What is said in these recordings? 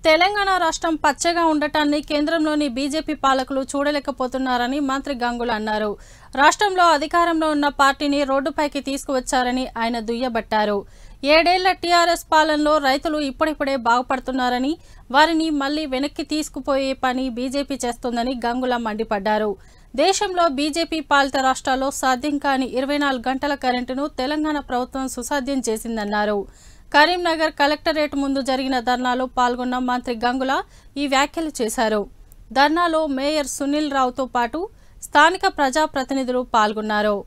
తెలంగాణ రాష్ట్రం పచ్చగా ఉండటాన్ని కేంద్రంలోని బీజేపీ పాలకులు చూడలేకపోతున్నారని మంత్రి గంగుల అన్నారు రాష్ట్రంలో అధికారంలో ఉన్న పార్టీని రోడ్డుపైకి తీసుకువచ్చారని ఆయన దుయ్యబట్టారు ఏడేళ్ల టీఆర్ఎస్ పాలనలో రైతులు ఇప్పుడిప్పుడే బాగుపడుతున్నారని వారిని మళ్లీ వెనక్కి తీసుకుపోయే పని బీజేపీ చేస్తోందని గంగుల మండిపడ్డారు దేశంలో బీజేపీ పాలిత రాష్ట్రాల్లో సాధ్యం కాని ఇరవై నాలుగు గంటల కరెంటును తెలంగాణ ప్రభుత్వం సుసాధ్యం చేసిందన్నారు కరీంనగర్ కలెక్టరేట్ ముందు జరిగిన ధర్నాలో పాల్గొన్న మంత్రి గంగుల ఈ వ్యాఖ్యలు చేశారు ధర్నాలో మేయర్ సునీల్ రావుతో పాటు స్థానిక ప్రజాప్రతినిధులు పాల్గొన్నారు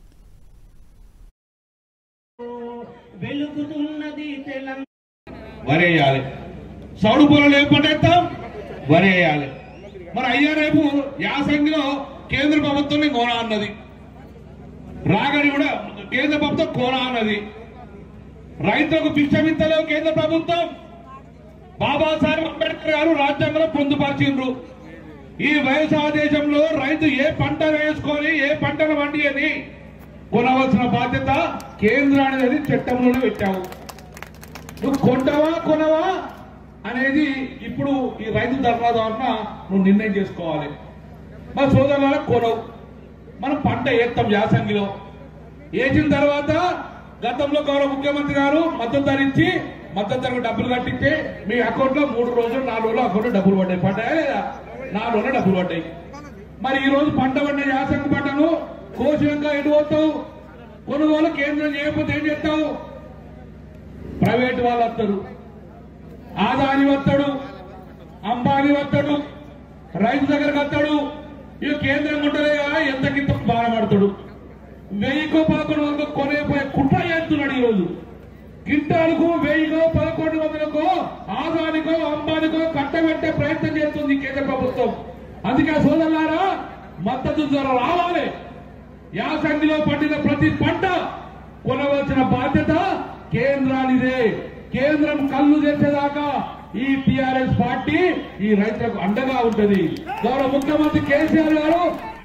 వెలుగుతున్నది తెలంగాణ వరేయాలి సౌడు పొలం ఏం పంటేస్తాం వరేయాలి మరి అయ్యా రేపు యాసంగిలో కేంద్ర ప్రభుత్వం కోన అన్నది రాగడి కూడా కేంద్ర ప్రభుత్వం కోన అన్నది రైతులకు భిక్షమిత్తలేవు కేంద్ర ప్రభుత్వం బాబాసాహెబ్ అంబేద్కర్ గారు రాజ్యాంగంలో పొందుపరిచిండ్రు ఈ వ్యవసాయ దేశంలో రైతు ఏ పంట వేసుకొని ఏ పంటను వండి అని కొనవలసిన బాధ్యత కేంద్రానికి అది చట్టంలోనే పెట్టావు నువ్వు కొంటావా కొనవా అనేది ఇప్పుడు ఈ రైతు ధర్నా ద్వారా నువ్వు నిర్ణయం చేసుకోవాలి మా సోదరుల కొనవు మనం పంట వేస్తాం యాసంగిలో వేసిన తర్వాత గతంలో గౌరవ ముఖ్యమంత్రి గారు మద్దతు ధర ఇచ్చి మద్దతు ధరకు డబ్బులు కట్టిస్తే మీ అకౌంట్ లో మూడు రోజులు నాలుగు రోజులు అకౌంట్ డబ్బులు పడ్డాయి పడ్డాయా లేదా నాలుగు రోజులు డబ్బులు పడ్డాయి మరి ఈ రోజు పంట పడిన యాసంగి పంటను కోసినాక ఎటు పోతావు కొనుగోలు కేంద్రం చేయకపోతే ఏం చేస్తావు ప్రైవేట్ వాళ్ళు వస్తారు ఆదాని వస్తాడు అంబానీ వస్తాడు రైతు దగ్గరకు వస్తాడు ఇక కేంద్రం ఉంటలేగా ఎంత కింద బాధపడతాడు వెయ్యికో పదకొండు వందలు కొనేపోయే కుట్ర చేస్తున్నాడు ఈ రోజు కింటాలకు వెయ్యికో పదకొండు వందలకో ఆదానికో అంబానికో కట్టబెట్టే ప్రయత్నం చేస్తుంది ఈ కేంద్ర ప్రభుత్వం అందుకే సోదరులారా మద్దతు ధర రావాలి యాసంగిలో పండిన ప్రతి పంట కొనవలసిన బాధ్యత కేంద్రానిదే కేంద్రం కళ్ళు తెచ్చేదాకా ఈ టిఆర్ఎస్ పార్టీ ఈ రైతులకు అండగా ఉంటది గౌరవ ముఖ్యమంత్రి కేసీఆర్ గారు